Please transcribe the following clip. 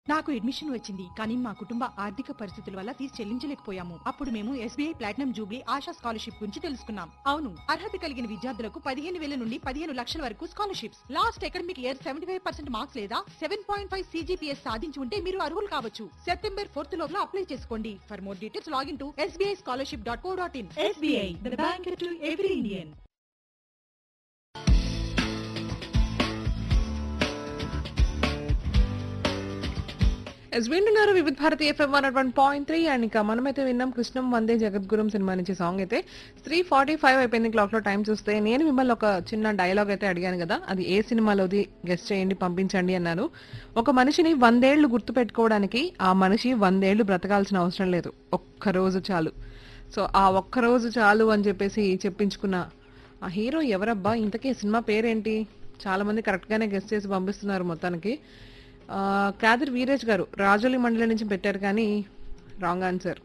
నాకు అడ్మిషన్ వచ్చింది కానీ మా కుటుంబ ఆర్థిక పరిస్థితుల వల్ల ఫీజు చెల్లించలేకపోయాము అప్పుడు మేము S B I platinum jubilee Asha scholarship గురించి తెలుసుకున్నాం అవును అర్హత కలిగిన విద్యార్థులకు పదిహేను వేల నుండి పదిహేను లక్షల వరకు scholarships last academic year seventy five percent marks లేదా సెవెన్ పాయింట్ ఫైవ్ సీజీపీఎస్ సాధించి ఉంటే మీరు అర్హులు కావచ్చు సెప్టెంబర్ ఫోర్త్ లోపల అప్లై చేసుకోండి for more details login to S B I scholarship dot co dot in S B I the bank to every Indian yes వింటున్నారు Vividha Bharati F M one one point three and ఇంకా మనమైతే విన్నాం కృష్ణం వందే జగద్గురం సినిమా నుంచి సాంగ్ అయితే త్రీ ఫార్టీ ఫైవ్ అయిపోయింది clock లో time చూస్తే నేను మిమ్మల్ని ఒక చిన్న డైలాగ్ అయితే అడిగాను కదా అది ఏ సినిమాలోది గెస్ట్ చేయండి పంపించండి అన్నాను ఒక మనిషిని వందేళ్లు గుర్తు పెట్టుకోవడానికి ఆ మనిషి వందేళ్లు బ్రతకాల్సిన అవసరం లేదు ఒక్క రోజు చాలు సో ఆ ఒక్క రోజు చాలు అని చెప్పేసి చెప్పించుకున్న ఆ హీరో ఎవరబ్బా ఇంతకీ ఈ సినిమా పేరేంటి చాలా మంది కరెక్ట్ గానే గెస్ట్ చేసి పంపిస్తున్నారు మొత్తానికి ఆ, కాదిర్ వీరేష్ గారు రాజోలి మండలి నుంచి పెట్టారు కానీ రాంగ్ ఆన్సర్